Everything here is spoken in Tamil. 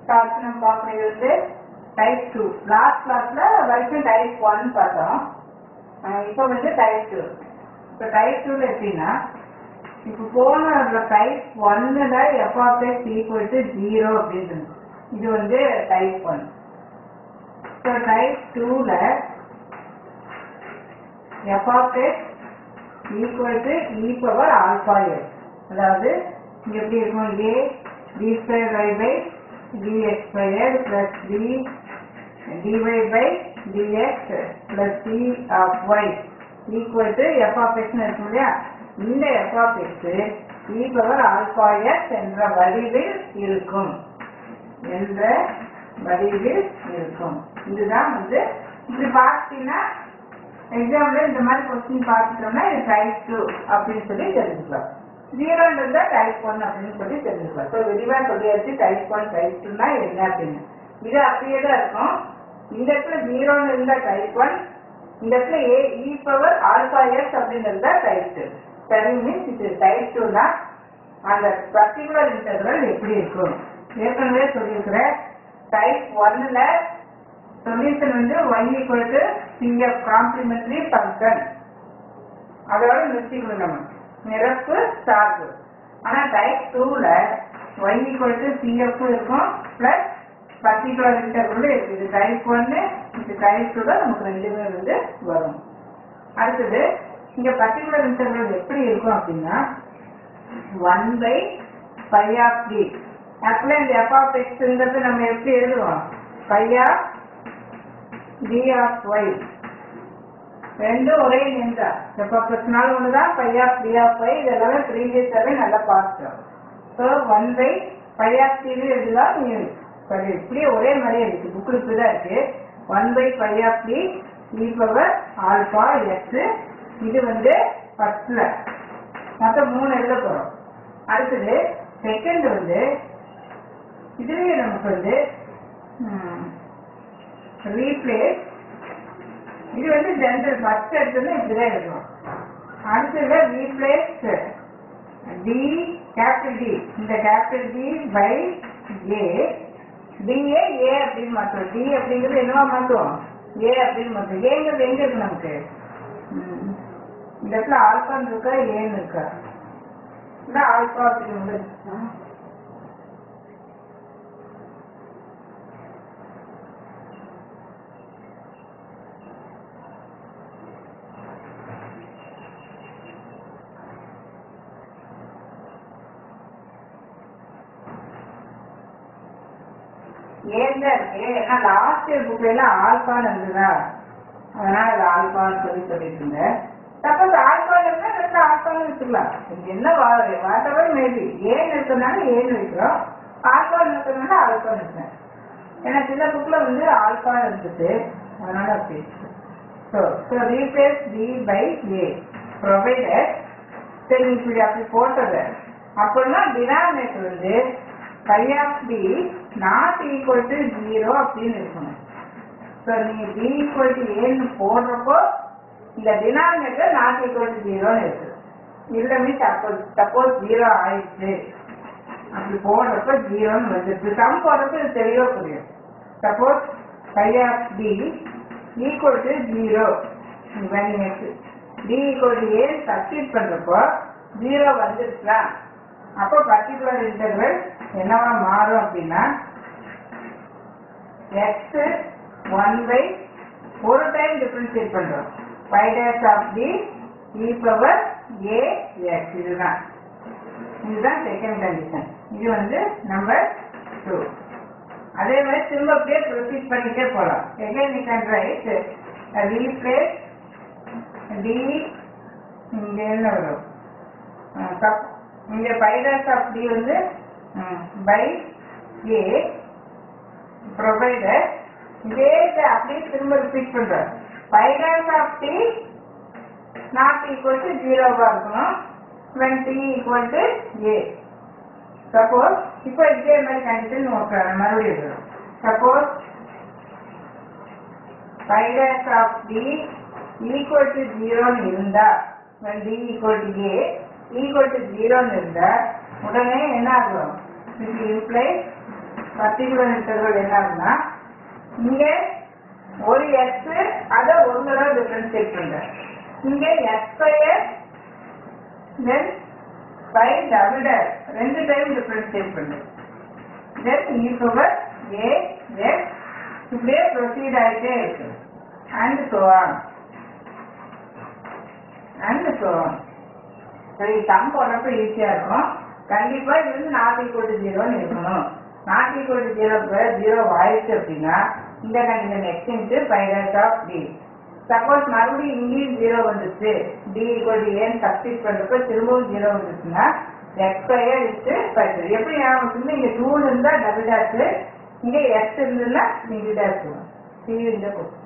டாப்ஸ் நம்ம பார்க்கறது வந்து டைப் டூ லாஸ்ட் கிளாஸ்ல வரைக்கும் டைப் ஒன் பார்த்தோம் அஹ் இப்போ வந்து டைப் டூ இப்போ டைப் டூல எப்படின்னா இப்போ போன டைப் ஒன்னுல f of x equal to zero அப்படின்னு இருந்துச்சு. இது வந்து டைப் ஒன் இப்போ டைப் டூல f of x equal to e power alpha x அதாவது இங்க எப்படி இருக்கும் a d square y by dx square plus d dy by dx plus d of y equal to f of எக்ஸ்னு இருக்கும் இல்லையா இந்த f of x e power alpha x என்ற வடிவில் இருக்கும் என்ற வடிவில் இருக்கும் இதுதான் வந்து இப்படி பார்த்தீங்கன்னா எக்ஸாம்ல இந்த மாதிரி கொஸ்டின் பார்த்துட்டோம்னா இது டைப் டூ அப்படின்னு சொல்லி தெரிஞ்சுக்கலாம் ஜீரோன்றது டைப் ஒன் அப்படின்னு சொல்லி தெரிஞ்சுக்கலாம் ஸோ விரிவா சொல்லியாச்சு டைப் ஒன் டைப் டூனா என்ன அப்படின்னு இது அப்படியே தான் இருக்கும் இந்த இடத்துல ஜீரோன்னு இருந்தா டைப் ஒன் இந்த இடத்துல a e power alpha s அப்படின்னு இருந்தா டைப் டூ சரி மீன்ஸ் இது டைப் டூனா அந்த பர்டிகுலர் இன்டர்வல் எப்படி இருக்கும் ஏற்கனவே சொல்லியிருக்கிறேன் டைப் ஒன்ல சொல்யூஷன் வந்து one equal to CF complementary function அதோட நிறுத்திக்கணும் நம்ம நிரப்பு சார்பு ஆனா டைப் டூல ஒன் ஈக்குவல் டு சிஎஃப் இருக்கும் பிளஸ் பர்டிகுலர் இன்டர்வல் இருக்கு இது டைப் ஒன்னு இது டைப் டூ தான் நமக்கு ரெண்டுமே வந்து வரும் அடுத்தது இங்க பர்டிகுலர் இன்டர்வல் எப்படி இருக்கும் அப்படின்னா one by phi of d ஆக்சுவலா இந்த எஃப் ஆஃப் எக்ஸ்ங்கிறது நம்ம எப்படி எழுதுவோம் phi of d of y ரெண்டும் ஒரே நேம் தான் எப்போ பிரச்சனாலும் ஒன்று தான் phi of d of y இது எல்லாமே ப்ரீவியஸாகவே நல்லா பார்த்தோம் so one by phi of டின்னு எழுதலாம் நீ சரி இப்படியே ஒரே மாதிரியே இருக்கு புக்கில் இப்படி தான் இருக்கு one by phi of d e power alpha x இது வந்து ஃபர்ஸ்ட்ல மொத்தம் மூணு எழுத போகிறோம் அடுத்தது செகண்ட் வந்து இதுலயே நமக்கு வந்து ரீப்ளேஸ் இது வந்து ஜென்ரல் ஃபர்ஸ்ட் எடுத்தோம்னா இப்படிதான் எழுதணும் அடுத்தது ரீப்ளேஸ் டி கேபிட்டல் டி இந்த capital D by a d a a அப்படின்னு மாற்றுவோம் டி அப்படிங்கிறது என்னவா மாற்றுவோம் ஏ அப்படின்னு மாற்றுவோம் ஏங்கிறது எங்க இருக்கு நமக்கு ம். இந்த இடத்துல ஆல்பான்னு இருக்கா ஏன்னு இருக்கா இல்லை ஆல்பா அப்படின்னு ஏன் தான் இருக்கு ஏன்னா லாஸ்ட் இயர் புக்ல எல்லாம் ஆல்பான்னு இருந்ததா அதனால அது ஆல்பான்னு சொல்லி சொல்லிட்டு இருந்தேன் சப்போஸ் ஆல்பான்னு இருந்தா ரெண்டு ஆல்பான்னு வச்சுக்கலாம் இது என்ன வாட்டவர் மேபி ஏன் இருக்கிறதுனால ஏன்னு வைக்கிறோம் ஆல்பான்னு இருக்கிறதுனால ஆல்பான்னு இருக்கேன் ஏன்னா சில புக்ல வந்து ஆல்பான்னு இருந்துச்சு அதனால அப்படி so so replace d by a provided சரி இப்படி அப்படி போட்டது அப்படின்னா டினாமினேட்டர் வந்து phi of d not equal to zero அப்படின்னு இருக்கணும் ஸோ நீங்க டி ஈக்குவல் டு ஏன்னு போடுறப்போ இந்த டினாமினேட்டர் நாட் ஈக்குவல் டு ஜீரோன்னு இருக்கு இல்லை மீன்ஸ் சப்போஸ் சப்போஸ் ஜீரோ ஆயிடுச்சு அப்படி போடுறப்ப ஜீரோன்னு வந்துருக்கு சம் போடுறப்ப இது தெளிவாக புரியும் suppose phi of d equal to zero when d equal to a substitute பண்றப்போ ஜீரோ வந்துருச்சா அப்போ பர்டிகுலர் இன்டர்வல் என்னவா மாறும் அப்படின்னா எக்ஸ் ஒன் பை ஒரு டைம் டிஃபரன்ஷியேட் பண்றோம் phi dash of d e power a x இதுதான் இதுதான் செகண்ட் கண்டிஷன் இது வந்து நம்பர் டூ அதே மாதிரி திரும்ப அப்படியே ப்ரொசீட் பண்ணிட்டே போகலாம் again you can write replace d இங்க என்ன வரும் தப் இங்க பைடஸ் ஆஃப் டி வந்து பை ஏ ப்ரொவைடர் இதே இதை அப்படியே திரும்ப ரிப்பீட் பண்றோம் phi dash of d not equal to ஜீரோவா இருக்கணும் when t equal to a suppose இப்போ இதே மாதிரி கண்டிஷன் மறுபடியும் எழுதுறோம் suppose phi dash of d equal to ஜீரோன்னு இருந்தா when d equal to a equal to ஜீரோன்னு இருந்தா உடனே என்ன ஆகும் இது implies பர்டிகுலர் இன்டர்வல் என்ன ஆகுதுன்னா இங்க ஒரு எக்ஸ் அதை ஒரு தடவை டிஃபரன்ஷியேட் பண்றேன் இங்க x square then by double ரெண்டு டைம் டிஃபரன்ஷியேட் பண்றேன் then e power a x இப்படியே ப்ரொசீட் ஆகிட்டே இருக்கு and so on and so on சரி சம் போடுறப்ப ஈஸியா இருக்கும் கண்டிப்பா இது வந்து நாட் ஈக்குவல் டு ஜீரோன்னு இருக்கணும் not equal to zero zero ஆயிடுச்சு அப்படின்னா இந்த கண்டிஷன் எக்ஸ் இன்ட்டு பைரட் ஆஃப் டி சப்போஸ் மறுபடியும் இங்கேயும் ஜீரோ வந்துச்சு டி ஈக்குவல் டு ஏன்னு சப்ஸ்டிட் பண்றப்ப திரும்பவும் ஜீரோ வந்துச்சுன்னா எக்ஸ் ஸ்கொயர் இன்ட்டு பைரட் எப்படி ஞாபகம் வச்சுக்கணும் இங்க டூ இருந்தா டபுள் டேஷ் இங்க எக்ஸ் இருந்ததுன்னா சிங்கிள் டேஷ் சி இந்த கொஸ்டின்